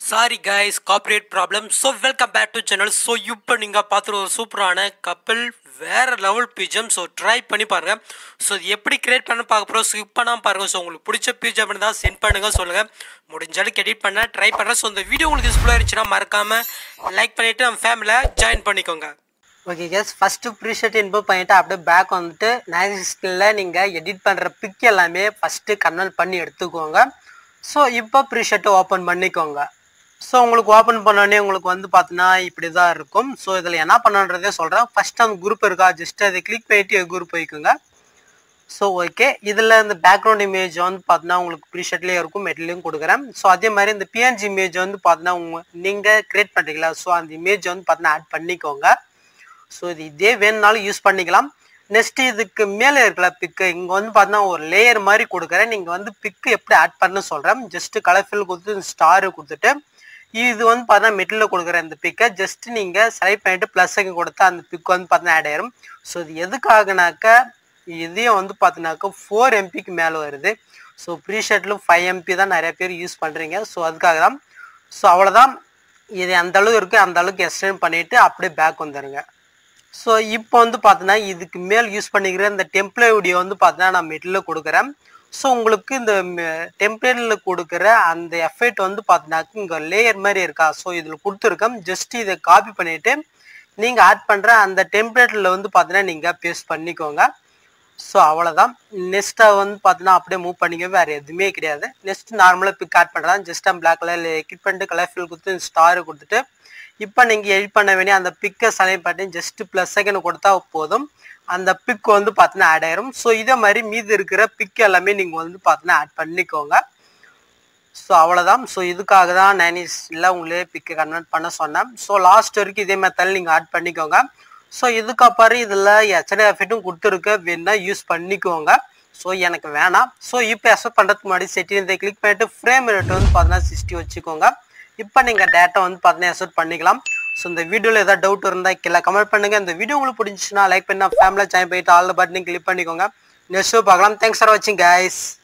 sorry guys corporate problem so welcome back to channel so இப்போ நீங்கள் பார்த்துட்டு ஒரு சூப்பரான கப்பல் வேறு லெவல் பிஜம் ஸோ ட்ரை பண்ணி பாருங்கள் ஸோ இது எப்படி கிரியேட் பண்ண பார்க்க போகிறோம் ஸ்கிப் பண்ணாமல் பாருங்கள் ஸோ உங்களுக்கு பிடிச்ச பிஜம் தான் சென்ட் பண்ணுங்கள் சொல்லுங்கள் முடிஞ்ச அளவுக்கு எடிட் பண்ண ட்ரை பண்ணுறேன் ஸோ இந்த வீடியோ உங்களுக்கு யூஸ்ஃபுல்லாக இருந்துச்சுன்னா மறக்காமல் லைக் பண்ணிவிட்டு நம்ம ஃபேமிலியில் ஜாயின் பண்ணிக்கோங்க ஓகே கேஸ் ஃபஸ்ட்டு ப்ரீஷர்ட் இன்போ பண்ணிவிட்டு அப்படியே பேக் வந்துட்டு நேக்ஸ்டில் நீங்கள் எடிட் பண்ணுற பிக் எல்லாமே ஃபஸ்ட்டு கன்வெர்ட் பண்ணி எடுத்துக்கோங்க ஸோ இப்போ ப்ரீஷர்ட்டை ஓப்பன் பண்ணிக்கோங்க ஸோ உங்களுக்கு ஓப்பன் பண்ணோடனே உங்களுக்கு வந்து பார்த்தீங்கன்னா இப்படி தான் இருக்கும் ஸோ இதில் என்ன பண்ணன்றதே சொல்கிறேன் ஃபஸ்ட் அந்த குரூப் இருக்கா ஜஸ்ட் அதை கிளிக் பண்ணிவிட்டு குரூப் போய்க்குங்க ஸோ ஓகே இதில் இந்த பேக்ரவுண்ட் இமேஜ் வந்து பார்த்தீங்கன்னா உங்களுக்கு ப்ரீஷர்ட்லேயே இருக்கும் மெட்லையும் கொடுக்குறேன் ஸோ அதே மாதிரி இந்த பிஎன்ஜி இமேஜ் வந்து பார்த்தீங்கன்னா உங்க நீங்கள் கிரியேட் பண்ணுறீங்களா ஸோ அந்த இமேஜ் வந்து பார்த்தீங்கன்னா ஆட் பண்ணிக்கோங்க ஸோ இது இதே வேணுனாலும் யூஸ் பண்ணிக்கலாம் நெக்ஸ்ட் இதுக்கு மேலே இருக்கிற பிக்கு இங்கே வந்து பார்த்தீங்கன்னா ஒரு லேயர் மாதிரி கொடுக்குறேன் நீங்கள் வந்து பிக்கு எப்படி ஆட் பண்ண சொல்கிறேன் ஜஸ்ட் கலர் ஃபில் கொடுத்து ஸ்டாரு கொடுத்துட்டு இது வந்து பார்த்தீங்கன்னா மெட்டில் கொடுக்குற இந்த பிக்கை ஜஸ்ட் நீங்கள் செலக்ட் பண்ணிட்டு ப்ளஸ் கொடுத்தா அந்த பிக் வந்து பார்த்தீங்கன்னா ஆட் ஆயிரும் ஸோ இது எதுக்காகனாக்கா இதையும் வந்து பார்த்தீங்கன்னாக்கா ஃபோர் எம்பிக்கு மேலே வருது ஸோ ப்ரீஷர்ட்லும் ஃபைவ் எம்பி தான் நிறைய பேர் யூஸ் பண்ணுறீங்க ஸோ அதுக்காக தான் ஸோ அவ்வளோதான் இது அந்த அளவு இருக்குது அந்த அளவுக்கு எக்ஸ்டெண்ட் பண்ணிவிட்டு அப்படியே பேக் வந்துடுங்க ஸோ இப்போ வந்து பார்த்தீங்கன்னா இதுக்கு மேல் யூஸ் பண்ணிக்கிற இந்த டெம்ப்ளே வீடியோ வந்து பார்த்தீங்கன்னா நான் மெட்டில் கொடுக்குறேன் ஸோ உங்களுக்கு இந்த டெம்ப்ளேட்டில் கொடுக்குற அந்த எஃபெக்ட் வந்து பார்த்தீங்கன்னாக்க இங்கே லேயர் மாதிரி இருக்கா ஸோ இதில் கொடுத்துருக்கேன் ஜஸ்ட் இதை காப்பி பண்ணிவிட்டு நீங்கள் ஆட் பண்ணுற அந்த டெம்ப்ளேட்டில் வந்து பார்த்தீங்கன்னா நீங்கள் பேஸ்ட் பண்ணிக்கோங்க ஸோ அவ்வளோதான் நெக்ஸ்ட்டாக வந்து பார்த்தீங்கன்னா அப்படியே மூவ் பண்ணிக்க வேறு எதுவுமே கிடையாது நெக்ஸ்ட் நார்மலாக பிக் ஆட் பண்ணுறதா ஜஸ்ட் பிளாக் கலரில் கிளிக் பண்ணிட்டு கலர் ஃபில் கொடுத்து ஸ்டார் கொடுத்துட்டு இப்போ நீங்கள் எடிட் பண்ண வேண்டிய அந்த பிக்கை செலக்ட் பண்ணி ஜஸ்ட் ப்ளஸ் செகண்ட் கொடுத்தா போதும் அந்த பிக் வந்து பார்த்தீங்கன்னா ஆட் ஆயிரும் ஸோ இதே மாதிரி மீதி இருக்கிற பிக் எல்லாமே நீங்கள் வந்து பார்த்தீங்கன்னா ஆட் பண்ணிக்கோங்க ஸோ அவ்வளோதான் ஸோ இதுக்காக தான் நைனிஸில் உங்களே பிக்கை கன்வெர்ட் பண்ண சொன்னேன் ஸோ லாஸ்ட் வரைக்கும் இதே மெத்தடில் நீங்கள் ஆட் பண்ணிக்கோங்க ஸோ இதுக்கப்புறம் இதில் எச்சடி எஃபெக்ட்டும் கொடுத்துருக்க வேணா யூஸ் பண்ணிக்கோங்க ஸோ எனக்கு வேணாம் ஸோ இப்போ எக்ஸ்பெக்ட் பண்ணுறதுக்கு முன்னாடி செட்டிங் இதை கிளிக் பண்ணிட்டு ஃப்ரேம் ரேட் வந்து பார்த்தீங்கன்னா சிக்ஸ்டி வச்சுக்கோங்க இப்போ நீங்கள் டேட்டா வந்து பார்த்தீங்கன்னா எக்ஸ்பெக்ட் பண்ணிக்கலாம் ஸோ இந்த வீடியோவில் ஏதாவது டவுட் இருந்தால் கீழே கமெண்ட் பண்ணுங்கள் இந்த வீடியோ உங்களுக்கு பிடிச்சிச்சுன்னா லைக் பண்ணி ஃபேமிலியாக ஜாயின் பண்ணிட்டு ஆல் பட்டனையும் கிளிக் பண்ணிக்கோங்க நெக்ஸ்ட் பார்க்கலாம் தேங்க்ஸ் ஃபார் வாட்சிங் கைஸ்